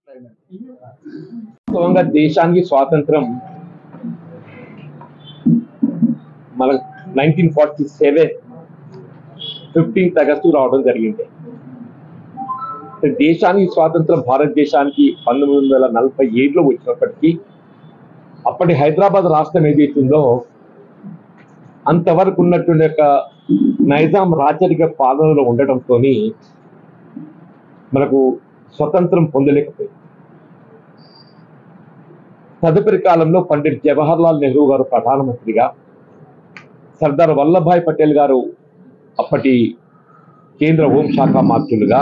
వాస్తవంగా దేశానికి స్వాతంత్రం మన nineteen forty seven fifteenth August రావడం జరిగింది దేశానికి స్వాతంత్రం భారతదేశానికి పంతొమ్మిది వందల నలభై ఏడులో వచ్చినప్పటికీ అప్పటి హైదరాబాద్ రాష్ట్రం ఏదైతుందో అంతవరకు ఉన్నటువంటి యొక్క నైజాం రాచరిక పాలనలో ఉండటంతో మనకు స్వతంత్రం పొందలేకపోయింది తదుపరి కాలంలో పండిట్ జవహర్లాల్ నెహ్రూ గారు ప్రధానమంత్రిగా సర్దార్ వల్లభాయ్ పటేల్ గారు అప్పటి కేంద్ర హోంశాఖ మంత్రులుగా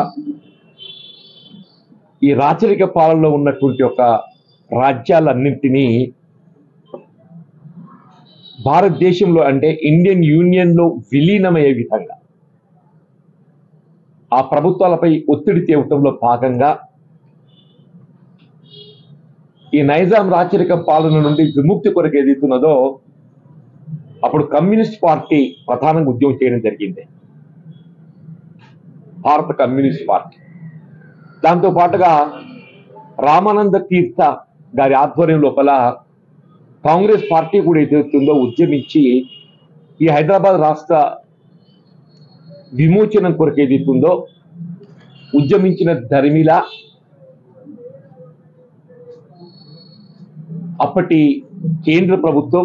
ఈ రాచరిక పాలనలో ఉన్నటువంటి ఒక రాజ్యాలన్నింటినీ భారతదేశంలో అంటే ఇండియన్ యూనియన్ లో విలీనమయ్యే విధంగా ఆ ప్రభుత్వాలపై ఒత్తిడి తేవటంలో భాగంగా ఈ నైజాం రాచరిక పాలన నుండి విముక్తి కొరకు ఏదైతున్నదో అప్పుడు కమ్యూనిస్ట్ పార్టీ ప్రధానంగా ఉద్యమం చేయడం జరిగింది భారత కమ్యూనిస్ట్ పార్టీ దాంతో పాటుగా రామానంద తీర్థ గారి ఆధ్వర్యం లోపల కాంగ్రెస్ పార్టీ కూడా ఏదైతుందో ఉద్యమించి ఈ హైదరాబాద్ రాష్ట్ర విమోచనం కొరకు ఏదైతుందో ఉద్యమించిన ధర్మిల అప్పటి కేంద్ర ప్రభుత్వం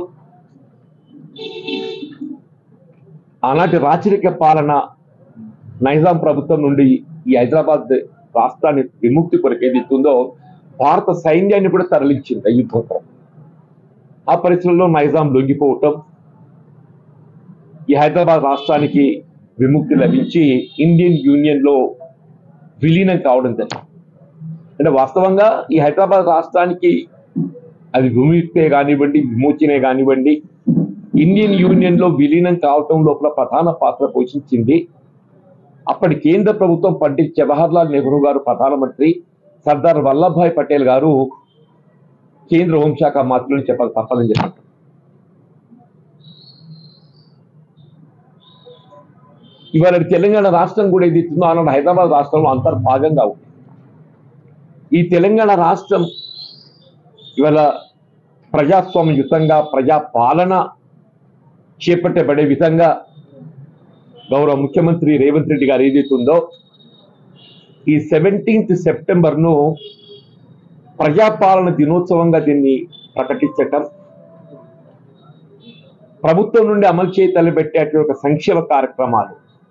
ఆనాటి రాచరిక పాలన నైజాం ప్రభుత్వం నుండి ఈ హైదరాబాద్ రాష్ట్రాన్ని విముక్తి కొరకు ఏదైతుందో భారత సైన్యాన్ని కూడా తరలించింది యుద్ధోత్తరం ఆ పరిస్థితుల్లో నైజాం లొంగిపోవటం ఈ హైదరాబాద్ రాష్ట్రానికి విముక్తి లభించి ఇండియన్ యూనియన్ లో విలీనం కావడం జరిగింది అంటే వాస్తవంగా ఈ హైదరాబాద్ రాష్ట్రానికి అది విముక్తే కానివ్వండి విమోచనే కానివ్వండి ఇండియన్ యూనియన్ లో విలీనం కావటం లోపల ప్రధాన పాత్ర పోషించింది అప్పటి కేంద్ర ప్రభుత్వం పండిత్ జవహర్లాల్ నెహ్రూ గారు ప్రధానమంత్రి సర్దార్ వల్లభాయ్ పటేల్ గారు కేంద్ర హోంశాఖ మంత్రులు చెప్పక తప్పదని చెప్పారు ఇవాళ తెలంగాణ రాష్ట్రం కూడా ఏది ఇస్తుందో ఆనాడు హైదరాబాద్ రాష్ట్రంలో అంతర్భాగంగా ఉంది ఈ తెలంగాణ రాష్ట్రం ఇవాళ ప్రజాస్వామ్యయుతంగా ప్రజా పాలన చేపట్టబడే విధంగా గౌరవ ముఖ్యమంత్రి రేవంత్ రెడ్డి గారు ఏదైతుందో ఈ సెవెంటీన్త్ సెప్టెంబర్ను ప్రజాపాలన దినోత్సవంగా దీన్ని ప్రకటించటం ప్రభుత్వం నుండి అమలు చేయ తలపెట్టేటువంటి ఒక సంక్షేమ కార్యక్రమాలు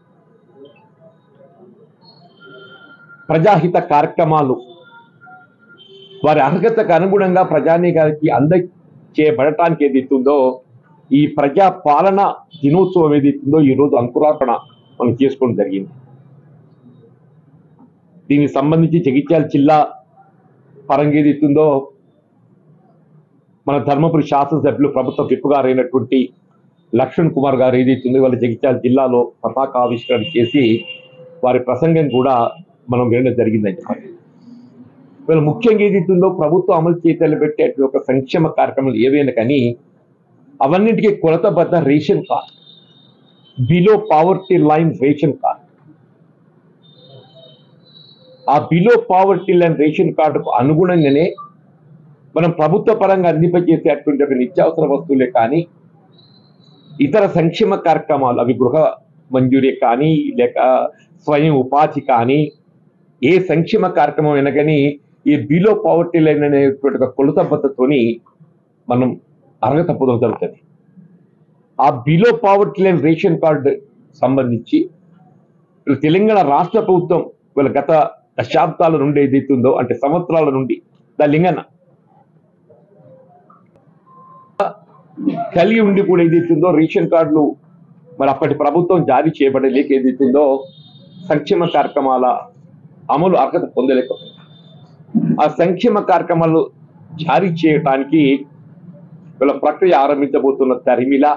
ప్రజాహిత కార్యక్రమాలు వారి అర్హతకు అనుగుణంగా ప్రజానీకానికి అందచేయబడటానికి ఏదైతుందో ఈ ప్రజా పాలన దినోత్సవం ఏదైతుందో ఈ రోజు అంకురార్పణ మనం చేసుకోవడం జరిగింది దీనికి సంబంధించి జగిత్యాల జిల్లా పరంగా ఏదైతుందో మన ధర్మపురి శాసనసభ్యులు ప్రభుత్వ విప్ గారు అయినటువంటి లక్ష్మణ్ కుమార్ గారు ఏదైతుందో ఇవాళ జగిత్యాల జిల్లాలో పతాక ఆవిష్కరణ చేసి వారి ప్రసంగం కూడా మనం వినడం జరిగిందని చెప్పాలి వీళ్ళు ముఖ్యంగా ఏదైతుందో ప్రభుత్వం అమలు చేయతలు పెట్టే ఒక సంక్షేమ కార్యక్రమాలు ఏవైనా కానీ అవన్నింటికి కొలతబద్ద ration card below poverty line ration card ఆ బిలో పావర్టీ లైన్ రేషన్ కార్డుకు అనుగుణంగానే మనం ప్రభుత్వ పరంగా అందింపజేసేటువంటి ఒక నిత్యావసర వస్తువులే కానీ ఇతర సంక్షేమ కార్యక్రమాలు అవి గృహ మంజూరీ కానీ లేక స్వయం ఉపాధి కానీ ఏ సంక్షేమ కార్యక్రమం అయినా కానీ ఈ బిలో పావర్టీ లైన్ అనేటువంటి ఒక కొలత పద్ధతితోని మనం అర్హత పొందడం జరుగుతుంది ఆ below poverty line ration card సంబంధించి వీళ్ళ తెలంగాణ రాష్ట్ర ప్రభుత్వం వీళ్ళ గత దశాబ్దాల నుండి ఏదైతుందో అంటే సంవత్సరాల నుండి దా లింగన కలిగి ఉండి కూడా ఏదైతుందో రేషన్ కార్డులు మరి అప్పటి ప్రభుత్వం జారీ చేయబడలేక ఏదైతుందో సంక్షేమ కార్యక్రమాల అమలు అర్హత పొందలేకపోయింది ఆ సంక్షేమ కార్యక్రమాలు జారీ చేయటానికి వీళ్ళ ప్రక్రియ ఆరంభించబోతున్న తరిమిల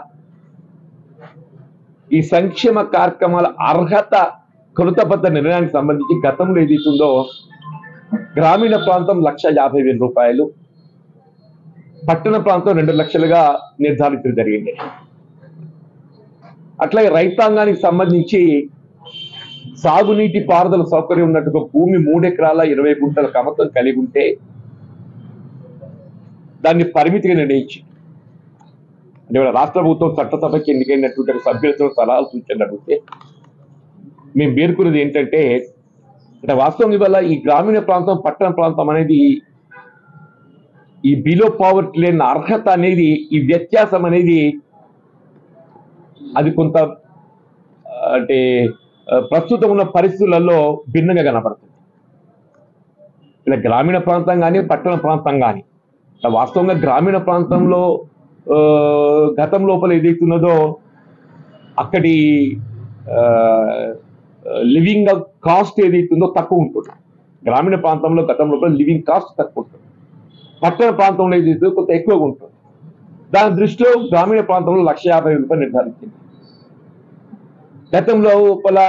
ఈ సంక్షేమ కార్యక్రమాల అర్హత కొలతబద్ధ నిర్ణయానికి సంబంధించి గతంలో ఏదైతుందో గ్రామీణ ప్రాంతం లక్ష యాభై వేల రూపాయలు పట్టణ ప్రాంతం రెండు లక్షలుగా నిర్ధారించడం జరిగింది అట్లాగే రైతాంగానికి సంబంధించి సాగునీటి పారుదల సౌకర్యం ఉన్నట్టుగా భూమి మూడెకరాల ఇరవై గుంటల కమతం కలిగి ఉంటే దాన్ని పరిమితిగా నిర్ణయించి అంటే ఇవాళ రాష్ట్ర ప్రభుత్వం చట్టసభకి ఎన్నికైనటువంటి సభ్యులతో సలహాలు సూచనలు అడిగితే మేము పేర్కొన్నది ఏంటంటే అంటే వాస్తవం ఇవాళ ఈ గ్రామీణ ప్రాంతం పట్టణ ప్రాంతం అనేది ఈ బిలో పావర్టీ లేని అర్హత అనేది ఈ వ్యత్యాసం అనేది అది కొంత ఆ, అంటే ఆ, ప్రస్తుతం ఉన్న పరిస్థితులలో భిన్నంగా కనపడుతుంది ఇలా గ్రామీణ ప్రాంతం కానీ పట్టణ ప్రాంతం కానీ ఇలా వాస్తవంగా గ్రామీణ ప్రాంతంలో ఆ, గతం లోపల ఏదైతున్నదో అక్కడి లివింగ్ కాస్ట్ ఏదైతుందో తక్కువ ఉంటుంది గ్రామీణ ప్రాంతంలో గతం లోపల లివింగ్ కాస్ట్ తక్కువ ఉంటుంది పట్టణ ప్రాంతంలో ఏదైతే కొంత ఎక్కువగా ఉంటుంది దాని దృష్టిలో గ్రామీణ ప్రాంతంలో లక్ష యాభై వేల రూపాయలు నిర్ధారించింది గతంలో లోపల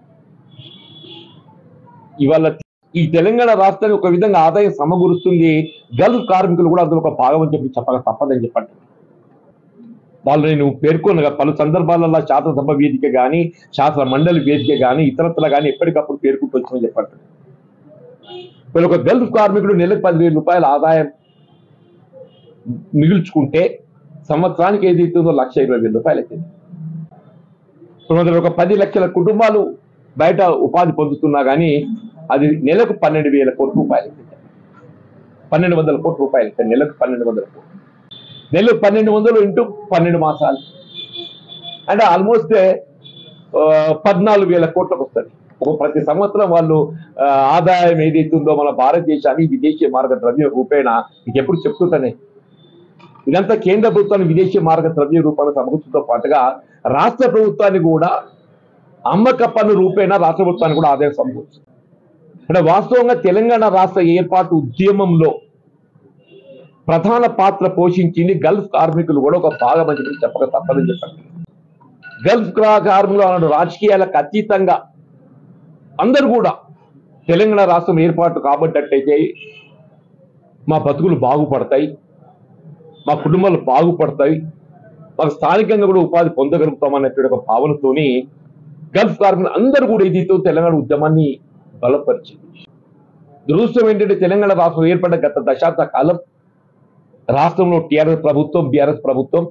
ఇవాళ ఈ తెలంగాణ రాష్ట్రానికి ఒక విధంగా ఆదాయం సమకూరుస్తుంది గల్ఫ్ కార్మికులు కూడా అందులో ఒక భాగం అని చెప్పి చెప్పక తప్పదని చెప్పండి వాళ్ళు నేను పేర్కొనగా పలు సందర్భాలలో శాసనసభ వేదిక కానీ శాసన మండలి వేదిక కానీ ఇతరత్ర కానీ ఎప్పటికప్పుడు పేర్కొంటూ వచ్చామని చెప్పండి ఇప్పుడు ఒక గల్ఫ్ కార్మికుడు నెలకు పదివేల రూపాయల ఆదాయం మిగుల్చుకుంటే సంవత్సరానికి ఏది ఇస్తుందో లక్ష ఇరవై వేల రూపాయలు అవుతుంది ఇప్పుడు అందులో ఒక పది లక్షల కుటుంబాలు బయట ఉపాధి పొందుతున్నా కానీ అది నెలకు పన్నెండు వేల కోట్ల రూపాయలు అవుతుంది పన్నెండు వందల కోట్ల రూపాయలు అవుతుంది నెలకు పన్నెండు వందల కోట్లు నెలకు పన్నెండు వందలు ఇంటూ పన్నెండు మాసాలు అంటే ఆల్మోస్ట్ పద్నాలుగు వేల కోట్లకు వస్తుంది ఒక ప్రతి సంవత్సరం వాళ్ళు ఆ, ఆదాయం ఏదైతుందో మన భారతదేశాన్ని విదేశీ మార్గ ద్రవ్య రూపేణ మీకు ఎప్పుడు చెప్తుంటానే ఇదంతా కేంద్ర ప్రభుత్వాన్ని విదేశీ మార్గ ద్రవ్య రూపాన్ని సమకూర్చడంతో పాటుగా రాష్ట్ర ప్రభుత్వాన్ని కూడా అమ్మక పన్ను రూపేణ రాష్ట్ర ప్రభుత్వాన్ని కూడా ఆదాయం సమకూర్చుతుంది అంటే వాస్తవంగా తెలంగాణ రాష్ట్ర ఏర్పాటు ఉద్యమంలో ప్రధాన పాత్ర పోషించింది గల్ఫ్ కార్మికులు కూడా ఒక భాగం అని చెప్పి చెప్పక తప్పదని చెప్పండి గల్ఫ్ క్రా- కార్మికులు అన్నాడు రాజకీయాలకు అతీతంగా అందరూ కూడా తెలంగాణ రాష్ట్రం ఏర్పాటు కాబట్టయితే మా బతుకులు బాగుపడతాయి మా కుటుంబాలు బాగుపడతాయి మాకు స్థానికంగా కూడా ఉపాధి పొందగలుగుతాం అనేటువంటి ఒక భావనతోని గల్ఫ్ కార్మికులు అందరూ కూడా ఇదితో తెలంగాణ ఉద్యమాన్ని బలపరిచింది దురదృష్టం ఏంటంటే తెలంగాణ రాష్ట్రం ఏర్పడ్డ గత దశాబ్ద కాలం రాష్ట్రంలో టిఆర్ఎస్ ప్రభుత్వం బిఆర్ఎస్ ప్రభుత్వం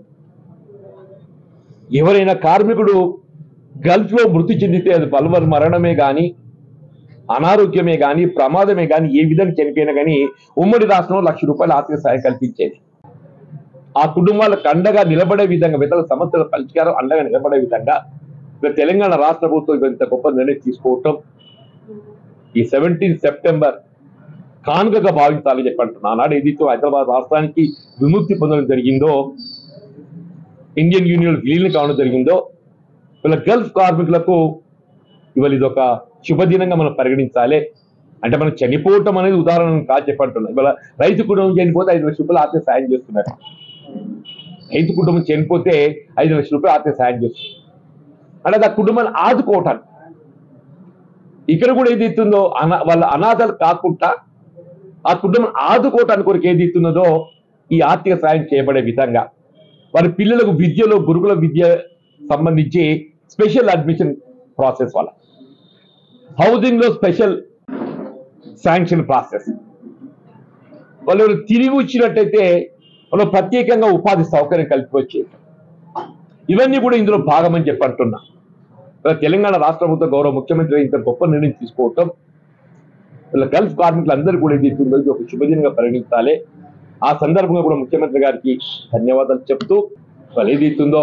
ఎవరైనా కార్మికుడు గల్ఫ్ లో మృతి చెందితే అది బలవర్ మరణమే గాని అనారోగ్యమే గాని ప్రమాదమే గాని ఏ విధంగా చనిపోయినా గాని ఉమ్మడి రాష్ట్రంలో లక్ష రూపాయల ఆర్థిక సహాయం కల్పించేది ఆ కుటుంబాలకు అండగా నిలబడే విధంగా ఇతర సమస్యల పరిష్కారం అండగా నిలబడే విధంగా ఇక్కడ తెలంగాణ రాష్ట్ర ప్రభుత్వం ఇంత గొప్ప నిర్ణయం తీసుకోవటం ఈ సెవెంటీన్ సెప్టెంబర్ కానుకగా భావించాలని చెప్పంటున్నా ఆనాడు ఏదైతే హైదరాబాద్ రాష్ట్రానికి విముక్తి పొందడం జరిగిందో ఇండియన్ యూనియన్ విలీనం కావడం జరిగిందో వీళ్ళ గల్ఫ్ కార్మికులకు ఇవాళ ఇది ఒక శుభదినంగా మనం పరిగణించాలి అంటే మనం చనిపోవటం అనేది ఉదాహరణ కాదు చెప్పంటున్నాం ఇవాళ రైతు కుటుంబం చనిపోతే ఐదు లక్షల రూపాయలు ఆర్థిక సాయం చేస్తున్నారు రైతు కుటుంబం చనిపోతే ఐదు లక్షల రూపాయలు ఆర్థిక సాయం చేస్తున్నారు అంటే అది ఆ కుటుంబాన్ని ఆదుకోవటానికి ఇక్కడ కూడా ఏది ఇస్తుందో అనా వాళ్ళ అనాథలు కాకుండా ఆ కుటుంబం ఆదుకోవటానికి కొరకు ఏది ఇస్తున్నదో ఈ ఆర్థిక సాయం చేయబడే విధంగా వారి పిల్లలకు విద్యలో గురుకుల విద్య సంబంధించి స్పెషల్ అడ్మిషన్ ప్రాసెస్ వల్ల హౌసింగ్ లో స్పెషల్ శాంక్షన్ ప్రాసెస్ వాళ్ళు తిరిగి వచ్చినట్టయితే వాళ్ళు ప్రత్యేకంగా ఉపాధి సౌకర్యం కల్పించేది ఇవన్నీ కూడా ఇందులో భాగమని చెప్పి అంటున్నా ఇలా తెలంగాణ రాష్ట్ర ప్రభుత్వ గౌరవ ముఖ్యమంత్రి ఇంత గొప్ప నిర్ణయం తీసుకోవటం ఇలా గల్ఫ్ కార్మికులు అందరూ కూడా ఇది ఇస్తుందో ఇది ఒక శుభదినంగా పరిగణించాలి ఆ సందర్భంగా కూడా ముఖ్యమంత్రి గారికి ధన్యవాదాలు చెప్తూ వాళ్ళు ఏది ఇస్తుందో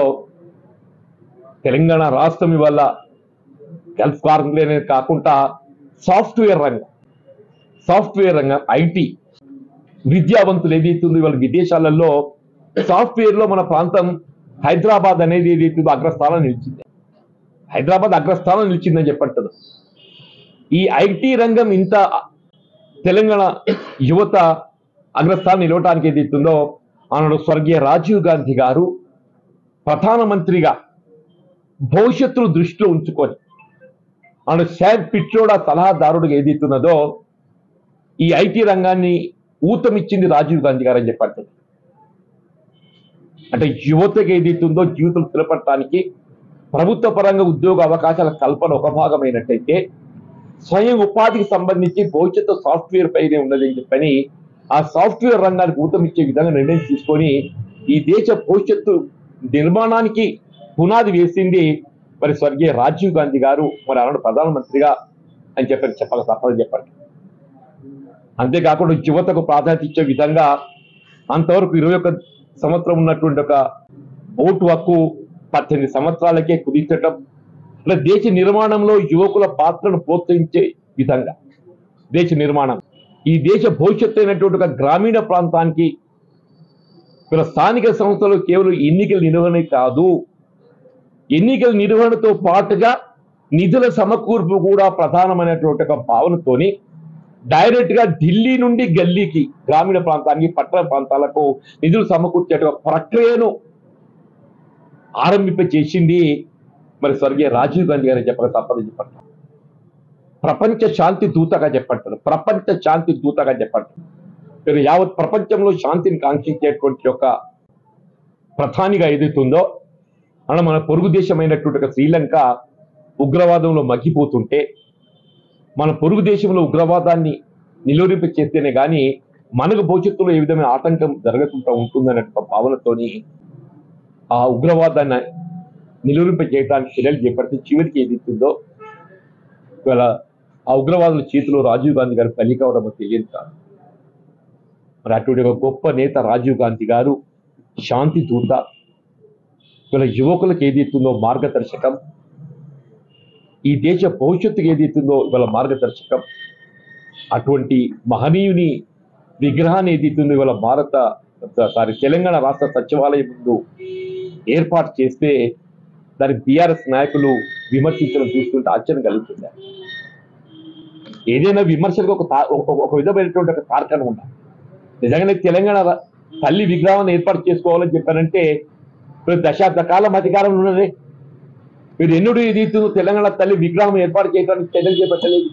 తెలంగాణ రాష్ట్రం ఇవాళ గల్ఫ్ కార్మికులనే కాకుండా సాఫ్ట్వేర్ రంగం సాఫ్ట్వేర్ రంగం ఐటీ విద్యావంతులు ఏదైతుందో ఇవాళ విదేశాలలో సాఫ్ట్వేర్ లో మన ప్రాంతం హైదరాబాద్ అనేది ఏదైతుందో అగ్రస్థానం నిలిచింది హైదరాబాద్ అగ్రస్థానం నిలిచిందని చెప్పంటారు ఈ ఐటీ రంగం ఇంత తెలంగాణ యువత అగ్రస్థానం నిలవటానికి ఏదైతుందో ఆనాడు స్వర్గీయ రాజీవ్ గాంధీ గారు ప్రధానమంత్రిగా భవిష్యత్తును దృష్టిలో ఉంచుకొని ఆనాడు శామ్ పిట్రోడా సలహాదారుడుగా ఏదైతున్నదో ఈ ఐటీ రంగాన్ని ఊతమిచ్చింది రాజీవ్ గాంధీ గారు అని చెప్పంటారు అంటే యువతకి ఏదైతుందో జీవితం స్థిరపడటానికి ప్రభుత్వ పరంగా ఉద్యోగ అవకాశాల కల్పన ఒక భాగమైనట్టయితే స్వయం ఉపాధికి సంబంధించి భవిష్యత్తు సాఫ్ట్వేర్ పైనే ఉన్నదని చెప్పని ఆ సాఫ్ట్వేర్ రంగానికి ఊతమిచ్చే విధంగా నిర్ణయం తీసుకొని ఈ దేశ భవిష్యత్తు నిర్మాణానికి పునాది వేసింది మరి స్వర్గీయ రాజీవ్ గాంధీ గారు మరి ఆనాడు ప్రధానమంత్రిగా అని చెప్పని చెప్పక తప్పదని చెప్పండి అంతేకాకుండా యువతకు ప్రాధాన్యత ఇచ్చే విధంగా అంతవరకు ఇరవై ఒక్క సంవత్సరం ఉన్నటువంటి ఒక ఓటు హక్కు పద్దెనిమిది సంవత్సరాలకే కుదించటం అంటే దేశ నిర్మాణంలో యువకుల పాత్రను ప్రోత్సహించే విధంగా దేశ నిర్మాణం ఈ దేశ భవిష్యత్తు అయినటువంటి ఒక గ్రామీణ ప్రాంతానికి ఇక్కడ స్థానిక సంస్థలు కేవలం ఎన్నికల నిర్వహణ కాదు ఎన్నికల నిర్వహణతో పాటుగా నిధుల సమకూర్పు కూడా ప్రధానమైనటువంటి ఒక భావనతోని డైరెక్ట్ గా ఢిల్లీ నుండి గల్లీకి గ్రామీణ ప్రాంతానికి పట్టణ ప్రాంతాలకు నిధులు సమకూర్చే ప్రక్రియను ఆరంభింప చేసింది మరి స్వర్గీయ రాజీవ్ గాంధీ గారు చెప్పక తప్పదు చెప్పండి ప్రపంచ శాంతి దూతగా చెప్పంటారు ప్రపంచ శాంతి దూతగా చెప్పంటారు మీరు యావత్ ప్రపంచంలో శాంతిని కాంక్షించేటువంటి ఒక ప్రధానిగా ఏదైతుందో అలా మన పొరుగు దేశమైనటువంటి ఒక శ్రీలంక ఉగ్రవాదంలో మగ్గిపోతుంటే మన పొరుగు దేశంలో ఉగ్రవాదాన్ని నిలువరింప చేస్తేనే కానీ మనకు భవిష్యత్తులో ఏ విధమైన ఆటంకం జరగకుండా ఉంటుందనే ఒక భావనతోని ఆ ఉగ్రవాదాన్ని నిలువరింప చేయడానికి చర్యలు చేపడితే చివరికి ఏది ఇస్తుందో ఇవాళ ఆ ఉగ్రవాదుల చేతిలో రాజీవ్ గాంధీ గారు బలి కావడం తెలియదు కాదు మరి అటువంటి ఒక గొప్ప నేత రాజీవ్ గాంధీ గారు శాంతి దూత ఇవాళ యువకులకు ఏది ఇస్తుందో మార్గదర్శకం ఈ దేశ భవిష్యత్తుకు ఏది ఇస్తుందో ఇవాళ మార్గదర్శకం అటువంటి మహనీయుని విగ్రహాన్ని ఏది ఇస్తుందో ఇవాళ భారత సారీ తెలంగాణ రాష్ట్ర సచివాలయం ముందు ఏర్పాటు చేస్తే దాని బీఆర్ఎస్ నాయకులు విమర్శించడం చూస్తుంటే ఆశ్చర్యం కలుగుతుంది ఏదైనా విమర్శలకు ఒక తా- ఒక- ఒక విధమైనటువంటి ఒక తార్కాణం ఉండాలి నిజంగానే తెలంగాణ రా- తల్లి విగ్రహాన్ని ఏర్పాటు చేసుకోవాలని చెప్పారంటే ఇప్పుడు దశాబ్ద కాలం అధికారంలో ఉన్నది మీరు ఎన్నుడు ఇది ఇస్తుందో తెలంగాణ తల్లి విగ్రహం ఏర్పాటు చేయడానికి చర్యలు చేపట్టలేదు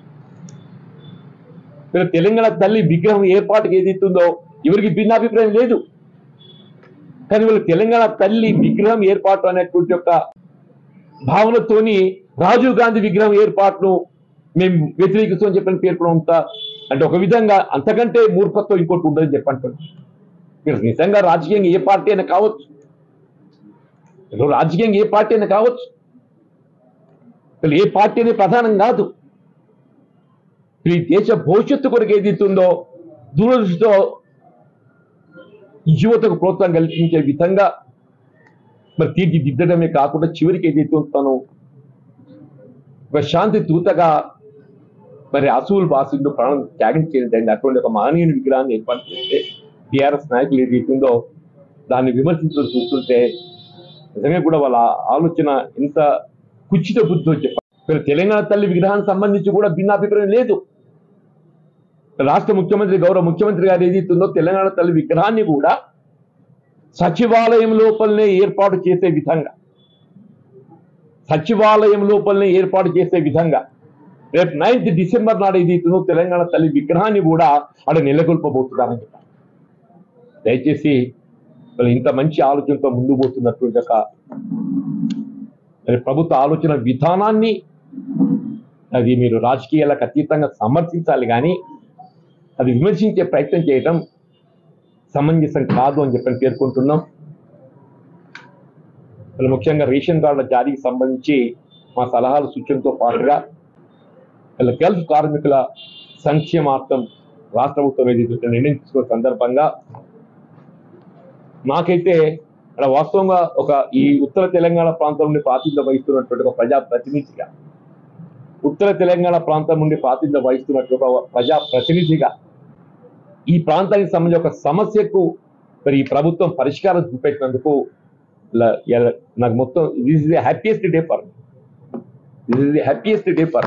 మీరు తెలంగాణ తల్లి విగ్రహం ఏర్పాటుకి ఏది ఇస్తుందో ఎవరికి భిన్నాభిప్రాయం లేదు కానీ వీళ్ళు తెలంగాణ తల్లి విగ్రహం ఏర్పాటు అనేటువంటి ఒక భావనతోని రాజీవ్ గాంధీ విగ్రహం ఏర్పాటును మేము వ్యతిరేకిస్తామని చెప్పని పేర్కొనడం అంత అంటే ఒక విధంగా అంతకంటే మూర్ఖత్వం ఇంకోటి ఉండదని చెప్పంటారు మీరు నిజంగా రాజకీయంగా ఏ పార్టీ అయినా కావచ్చు మీరు రాజకీయంగా ఏ పార్టీ అయినా కావచ్చు అసలు ఏ పార్టీ అనేది ప్రధానం కాదు ఈ దేశ భవిష్యత్తు కొరకు ఏది ఇస్తుందో దూరదృష్టితో యువతకు ప్రోత్సాహం కల్పించే విధంగా మరి తీర్చిదిద్దడమే కాకుండా చివరికి ఏదైతే తను ఒక శాంతి దూతగా మరి అసూల్ బాసులు ప్రాణం త్యాగం చేయడం అటువంటి ఒక మానవీయ విగ్రహాన్ని ఏర్పాటు చేస్తే టిఆర్ఎస్ నాయకులు ఏదైతుందో దాన్ని విమర్శించడం చూస్తుంటే నిజంగా కూడా వాళ్ళ ఆలోచన ఎంత కుచిత బుద్ధితో చెప్పాలి మరి తెలంగాణ తల్లి విగ్రహానికి సంబంధించి కూడా భిన్నాభిప్రాయం లేదు రాష్ట్ర ముఖ్యమంత్రి గౌరవ ముఖ్యమంత్రి గారు ఏదైతుందో తెలంగాణ తల్లి విగ్రహాన్ని కూడా సచివాలయం లోపలనే ఏర్పాటు చేసే విధంగా సచివాలయం లోపలనే ఏర్పాటు చేసే విధంగా రేపు నైన్త్ డిసెంబర్ నాడు ఏదైతుందో తెలంగాణ తల్లి విగ్రహాన్ని కూడా అక్కడ నెలకొల్పబోతున్నారని చెప్పారు దయచేసి వాళ్ళు ఇంత మంచి ఆలోచనతో ముందు పోతున్నటువంటి ఒక మరి ప్రభుత్వ ఆలోచన విధానాన్ని అది మీరు రాజకీయాలకు అతీతంగా సమర్థించాలి కానీ అది విమర్శించే ప్రయత్నం చేయటం సమంజసం కాదు అని చెప్పని పేర్కొంటున్నాం మరి ముఖ్యంగా రేషన్ కార్డుల జారీకి సంబంధించి మా సలహాలు సూచనతో పాటుగా వీళ్ళ గల్ఫ్ కార్మికుల సంక్షేమార్థం రాష్ట్ర ప్రభుత్వం ఏదైతే నిర్ణయం తీసుకున్న సందర్భంగా నాకైతే ఇక్కడ వాస్తవంగా ఒక ఈ ఉత్తర తెలంగాణ ప్రాంతం నుండి ప్రాతినిధ్యం వహిస్తున్నటువంటి ఒక ప్రజా ప్రతినిధిగా ఉత్తర తెలంగాణ ప్రాంతం నుండి ప్రాతినిధ్యం వహిస్తున్నటువంటి ఒక ప్రజా ప్రతినిధిగా ఈ ప్రాంతానికి సంబంధించిన ఒక సమస్యకు మరి ఈ ప్రభుత్వం పరిష్కారం చూపెట్టినందుకు ల- ఎల- నాకు మొత్తం this is the happiest day for this is the happiest day for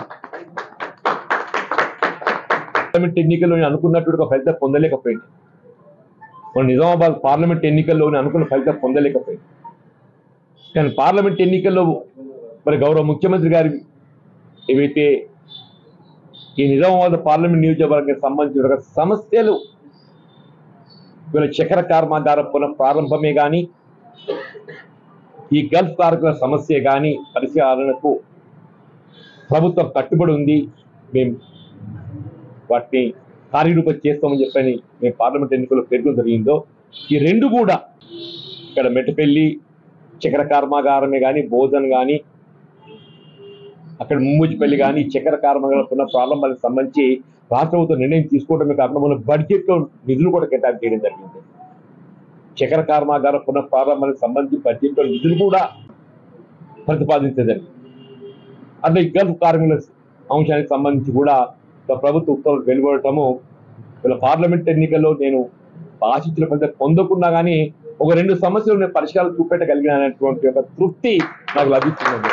parliament ఎన్నికల్లో నేను అనుకున్నటువంటి ఒక ఫలితం పొందలేకపోయింది మన నిజామాబాద్ పార్లమెంట్ ఎన్నికల్లో నేను అనుకున్న ఫలితం పొందలేకపోయింది కానీ పార్లమెంట్ ఎన్నికల్లో మరి గౌరవ ముఖ్యమంత్రి గారి ఏవైతే ఈ నిజామాబాద్ పార్లమెంట్ నియోజకవర్గానికి సంబంధించిన ఒక సమస్యలు వీళ్ళ చక్కెర కర్మాగారం పునః ప్రారంభమే కానీ ఈ గల్ఫ్ కార్మికుల సమస్య కానీ పరిష్కారాలకు ప్రభుత్వం కట్టుబడి ఉంది మేము వాటిని కార్యరూపం చేస్తామని చెప్పని మేము పార్లమెంట్ ఎన్నికల్లో పేర్కొనడం జరిగిందో ఈ రెండు కూడా ఇక్కడ మెట్టపల్లి చక్కెర కర్మాగారమే కానీ భోజన్ కానీ అక్కడ ముమ్మూజిపల్లి కానీ చక్కెర కర్మాగార పునః ప్రారంభానికి సంబంధించి రాష్ట్ర ప్రభుత్వం నిర్ణయం తీసుకోవడమే కాకుండా మన బడ్జెట్లో నిధులు కూడా కేటాయింపు చేయడం జరిగింది చక్కెర కర్మాగార పునః ప్రారంభానికి సంబంధించి బడ్జెట్లో నిధులు కూడా ప్రతిపాదించదని అంటే ఈ గల్ఫ్ కార్మికుల అంశానికి సంబంధించి కూడా ఒక ప్రభుత్వ ఉత్తర్వులు వెలువడటము ఇలా పార్లమెంట్ ఎన్నికల్లో నేను ఆశించిన ఫలితం పొందకున్నా కానీ ఒక రెండు సమస్యలు నేను పరిష్కారం చూపెట్టగలిగినటువంటి ఒక తృప్తి నాకు లభిస్తున్నది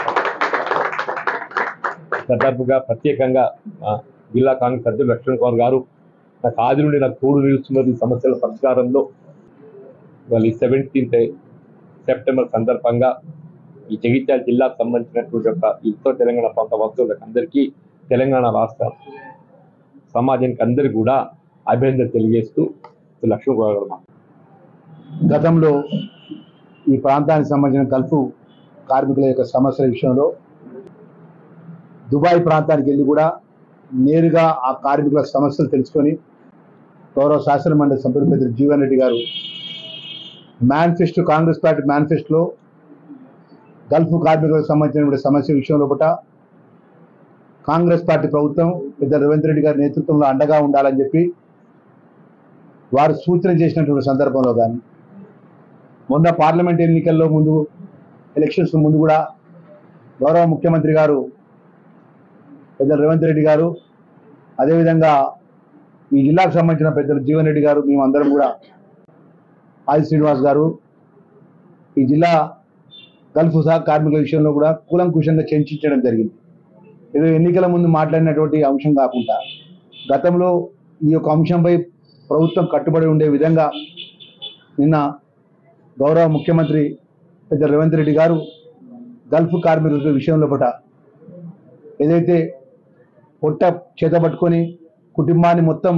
సందర్భంగా ప్రత్యేకంగా ఆ, జిల్లా కాంగ్రెస్ అధ్యక్షుడు లక్ష్మణ్ కుమార్ గారు నాకు ఆది నుండి నాకు తోడు నిలుస్తున్నది ఈ సమస్యల పరిష్కారంలో వాళ్ళు ఈ సెవెంటీన్త్ సెప్టెంబర్ సందర్భంగా ఈ జగిత్యాల జిల్లాకు సంబంధించినటువంటి ఒక ఈ ఉత్తర తెలంగాణ ప్రాంత వస్తువులకు అందరికీ తెలంగాణ రాష్ట్ర సమాజానికి అందరికీ కూడా అభినందన తెలియజేస్తూ లక్ష్మణ్ కుమార్ గారు మాట్లాడుతున్నారు. గతంలో ఈ ప్రాంతానికి సంబంధించిన గల్ఫ్ కార్మికుల యొక్క సమస్యల విషయంలో దుబాయ్ ప్రాంతానికి వెళ్ళి కూడా నేరుగా ఆ కార్మికుల సమస్యలు తెలుసుకొని గౌరవ శాసన మండలి సభ్యులు పెద్ద జీవన్ రెడ్డి గారు మేనిఫెస్టో కాంగ్రెస్ పార్టీ మేనిఫెస్టోలో గల్ఫ్ కార్మికులకు సంబంధించిన సమస్య విషయంలో కూడా కాంగ్రెస్ పార్టీ ప్రభుత్వం పెద్ద రేవంత్ రెడ్డి గారి నేతృత్వంలో అండగా ఉండాలని చెప్పి వారు సూచన చేసినటువంటి సందర్భంలో కానీ మొన్న పార్లమెంట్ ఎన్నికల్లో ముందు ఎలక్షన్స్ ముందు కూడా గౌరవ ముఖ్యమంత్రి గారు పెద్దలు రేవంత్ రెడ్డి గారు అదేవిధంగా ఈ జిల్లాకు సంబంధించిన పెద్దలు జీవన్ రెడ్డి గారు మేమందరం కూడా ఆది శ్రీనివాస్ గారు ఈ జిల్లా గల్ఫ్ సహ కార్మికుల విషయంలో కూడా కూలంకుషంగా చర్చించడం జరిగింది ఏదో ఎన్నికల ముందు మాట్లాడినటువంటి అంశం కాకుండా గతంలో ఈ యొక్క అంశంపై ప్రభుత్వం కట్టుబడి ఉండే విధంగా నిన్న గౌరవ ముఖ్యమంత్రి పెద్ద రేవంత్ రెడ్డి గారు గల్ఫ్ కార్మికుల విషయంలో పట ఏదైతే పొట్ట చేతబట్టుకొని కుటుంబాన్ని మొత్తం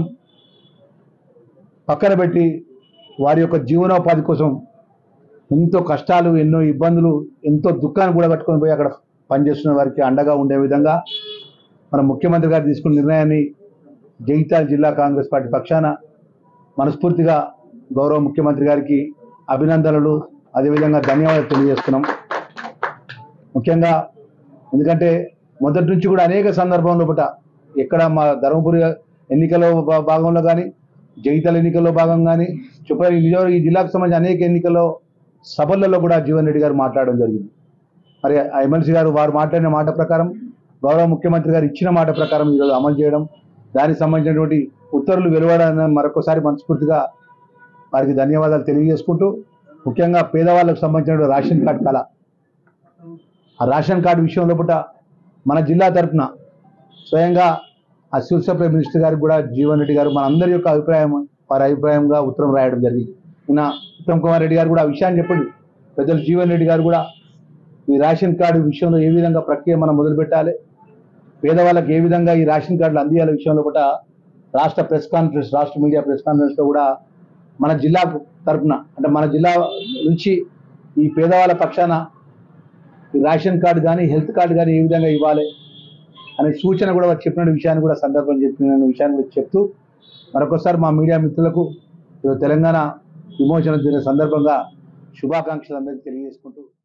పక్కన పెట్టి వారి యొక్క జీవనోపాధి కోసం ఎంతో కష్టాలు ఎన్నో ఇబ్బందులు ఎంతో దుఃఖాన్ని కూడా కట్టుకొని పోయి అక్కడ పనిచేస్తున్న వారికి అండగా ఉండే విధంగా మన ముఖ్యమంత్రి గారు తీసుకున్న నిర్ణయాన్ని జగిత్యాల జిల్లా కాంగ్రెస్ పార్టీ పక్షాన మనస్ఫూర్తిగా గౌరవ ముఖ్యమంత్రి గారికి అభినందనలు అదేవిధంగా ధన్యవాదాలు తెలియజేస్తున్నాం ముఖ్యంగా ఎందుకంటే మొదటి నుంచి కూడా అనేక సందర్భంలో పుట ఎక్కడ మా ధర్మపురి ఎన్నికల్లో భా- భాగంలో కానీ జగిత్యాల ఎన్నికల్లో భాగం కానీ చుప్ప నిజ- ఈ జిల్లాకు సంబంధించిన అనేక ఎన్నికల్లో సభలలో కూడా జీవన్ రెడ్డి గారు మాట్లాడడం జరిగింది మరి ఆ ఎమ్మెల్సీ గారు వారు మాట్లాడిన మాట ప్రకారం గౌరవ ముఖ్యమంత్రి గారు ఇచ్చిన మాట ప్రకారం ఈరోజు అమలు చేయడం దానికి సంబంధించినటువంటి ఉత్తర్వులు వెలువడాలని మరొకసారి మనస్ఫూర్తిగా వారికి ధన్యవాదాలు తెలియజేసుకుంటూ ముఖ్యంగా పేదవాళ్ళకు సంబంధించిన రేషన్ కార్డు కళ ఆ రేషన్ కార్డు విషయంలో పుట మన జిల్లా తరపున స్వయంగా ఆ సివిల్ సప్లై మినిస్టర్ గారికి కూడా జీవన్ రెడ్డి గారు మన అందరి యొక్క అభిప్రాయం వారి అభిప్రాయంగా ఉత్తరం రాయడం జరిగింది నిన్న ఉత్తమ్ కుమార్ రెడ్డి గారు కూడా ఆ విషయాన్ని చెప్పండి పెద్దలు జీవన్ రెడ్డి గారు కూడా ఈ రేషన్ కార్డు విషయంలో ఏ విధంగా ప్రక్రియ మనం మొదలు పెట్టాలి పేదవాళ్ళకి ఏ విధంగా ఈ రేషన్ కార్డులు అందియాల విషయంలో కూడా రాష్ట్ర ప్రెస్ కాన్ఫరెన్స్ రాష్ట్ర మీడియా ప్రెస్ కాన్ఫరెన్స్ లో కూడా మన జిల్లా తరపున అంటే మన జిల్లా నుంచి ఈ పేదవాళ్ళ పక్షాన ఈ రేషన్ కార్డు కానీ హెల్త్ కార్డు కానీ ఏ విధంగా ఇవ్వాలి అనే సూచన కూడా వారు చెప్పిన విషయాన్ని కూడా సందర్భం చెప్పిన విషయాన్ని కూడా చెప్తూ మరొకసారి మా మీడియా మిత్రులకు ఈరోజు తెలంగాణ విమోచన దిన సందర్భంగా శుభాకాంక్షలు అందరికీ తెలియజేసుకుంటూ